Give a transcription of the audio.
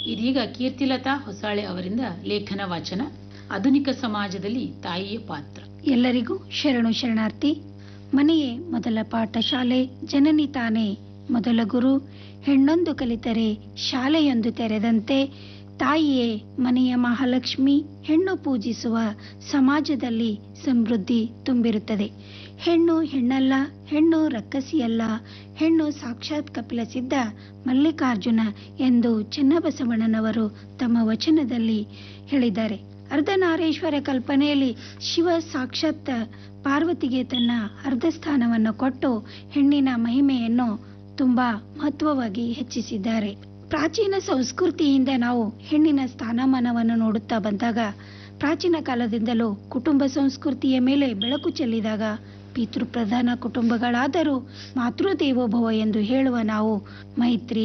ಇದೀಗ ಕೀರ್ತಿಲತಾ ಹೊಸಾಳೆ ಅವರಿಂದ ಲೇಖನ ವಾಚನ ಆಧುನಿಕ ಸಮಾಜದಲ್ಲಿ ತಾಯಿಯ ಪಾತ್ರ ಎಲ್ಲರಿಗೂ ಶರಣು ಶರಣಾರ್ಥಿ ಮನೆಯೇ ಮೊದಲ ಪಾಠಶಾಲೆ ಜನನಿ ತಾನೇ ಮೊದಲ ಗುರು ಹೆಣ್ಣೊಂದು ಕಲಿತರೆ ಶಾಲೆಯೊಂದು ತೆರೆದಂತೆ ತಾಯಿಯೇ ಮನೆಯ ಮಹಾಲಕ್ಷ್ಮಿ ಹೆಣ್ಣು ಪೂಜಿಸುವ ಸಮಾಜದಲ್ಲಿ ಸಮೃದ್ಧಿ ತುಂಬಿರುತ್ತದೆ ಹೆಣ್ಣು ಹೆಣ್ಣಲ್ಲ ಹೆಣ್ಣು ರಕ್ಕಸಿಯಲ್ಲ ಹೆಣ್ಣು ಸಾಕ್ಷಾತ್ ಕಪಿಲ ಸಿದ್ಧ ಮಲ್ಲಿಕಾರ್ಜುನ ಎಂದು ಚೆನ್ನಬಸವಣ್ಣನವರು ತಮ್ಮ ವಚನದಲ್ಲಿ ಹೇಳಿದ್ದಾರೆ ಅರ್ಧನಾರೇಶ್ವರ ಕಲ್ಪನೆಯಲ್ಲಿ ಶಿವ ಸಾಕ್ಷಾತ್ ಪಾರ್ವತಿಗೆ ತನ್ನ ಅರ್ಧ ಸ್ಥಾನವನ್ನು ಕೊಟ್ಟು ಹೆಣ್ಣಿನ ಮಹಿಮೆಯನ್ನು ತುಂಬಾ ಮಹತ್ವವಾಗಿ ಹೆಚ್ಚಿಸಿದ್ದಾರೆ ಪ್ರಾಚೀನ ಸಂಸ್ಕೃತಿಯಿಂದ ನಾವು ಹೆಣ್ಣಿನ ಸ್ಥಾನಮಾನವನ್ನು ನೋಡುತ್ತಾ ಬಂದಾಗ ಪ್ರಾಚೀನ ಕಾಲದಿಂದಲೂ ಕುಟುಂಬ ಸಂಸ್ಕೃತಿಯ ಮೇಲೆ ಬೆಳಕು ಚೆಲ್ಲಿದಾಗ ಪಿತೃಪ್ರಧಾನ ಕುಟುಂಬಗಳಾದರೂ ಮಾತೃದೇವೋಭವ ಎಂದು ಹೇಳುವ ನಾವು ಮೈತ್ರಿ